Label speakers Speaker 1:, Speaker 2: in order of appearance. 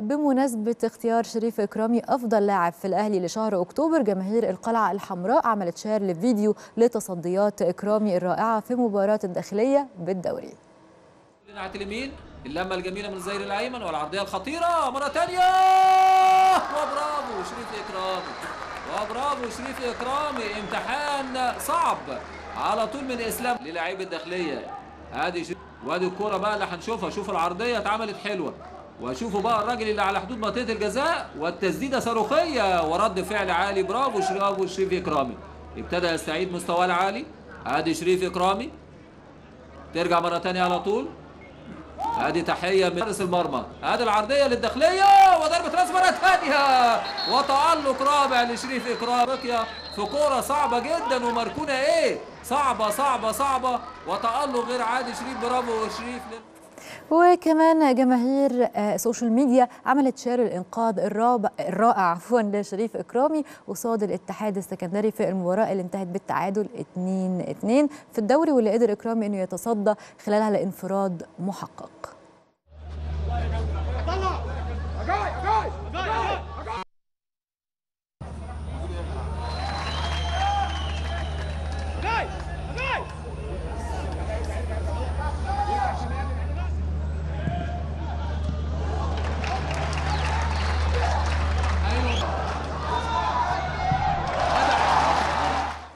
Speaker 1: وبمناسبة اختيار شريف إكرامي أفضل لاعب في الأهلي لشهر أكتوبر جماهير القلعة الحمراء عملت شير لفيديو لتصديات إكرامي الرائعة في مباراة الداخلية بالدوري
Speaker 2: ناحيه اليمين اللمه الجميله من الزير الايمن والعرضيه الخطيره مره ثانيه وبرافو شريف اكرامي وبرافو شريف اكرامي امتحان صعب على طول من اسلام للاعيب الداخليه ادي شريف وادي الكوره بقى اللي هنشوفها شوف العرضيه اتعملت حلوه وشوفوا بقى الراجل اللي على حدود منطقه الجزاء والتسديده صاروخيه ورد فعل عالي برافو برافو شريف اكرامي ابتدى يستعيد مستواه العالي ادي شريف اكرامي ترجع مره ثانيه على طول ادي تحيه من حارس المرمى ادي العرضيه للداخليه وضربه راس مره ثانيه وتالق رابع لشريف اكرام افريقيا في كوره صعبه جدا ومركونه ايه صعبه صعبه صعبه وتالق غير عادي شريف برافو شريف لل...
Speaker 1: وكمان جماهير آه، سوشيال ميديا عملت شير الانقاذ الرابع الرائع عفوا لشريف اكرامي قصاد الاتحاد السكندري في المباراه اللي انتهت بالتعادل 2-2 في الدوري واللي قدر اكرامي انه يتصدى خلالها لانفراد محقق